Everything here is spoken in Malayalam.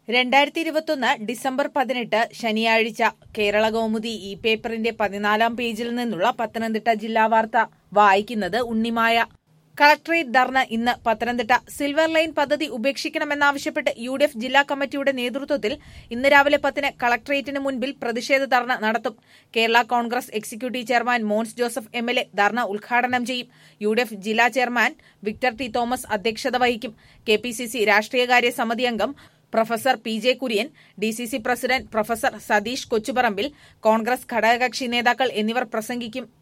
രണ്ടായിരത്തി ഇരുപത്തൊന്ന് ഡിസംബർ പതിനെട്ട് ശനിയാഴ്ച കേരള കൗമുദി ഈ പേപ്പറിന്റെ പതിനാലാം പേജിൽ നിന്നുള്ള പത്തനംതിട്ട ജില്ലാ വാർത്ത വായിക്കുന്നത് ഉണ്ണിമായ കളക്ടറേറ്റ് ധർണ ഇന്ന് പത്തനംതിട്ട സിൽവർ ലൈൻ പദ്ധതി ഉപേക്ഷിക്കണമെന്നാവശ്യപ്പെട്ട് യു ഡി എഫ് ജില്ലാ കമ്മിറ്റിയുടെ നേതൃത്വത്തിൽ ഇന്ന് രാവിലെ പത്തിന് കളക്ടറേറ്റിന് മുൻപിൽ പ്രതിഷേധ ധർണ നടത്തും Kerala Congress executive chairman Mons Joseph M L A ധർണ ഉദ്ഘാടനം ചെയ്യും യു ഡി എഫ് ജില്ലാ ചെയർമാൻ വിക്ടർ ടി തോമസ് അധ്യക്ഷത വഹിക്കും കെ പി സി സി രാഷ്ട്രീയകാര്യ സമിതി അംഗം professor P J Kurian D C C president professor Satheesh Kochuparambil Congress ഘടകകക്ഷി നേതാക്കൾ എന്നിവർ പ്രസംഗിക്കും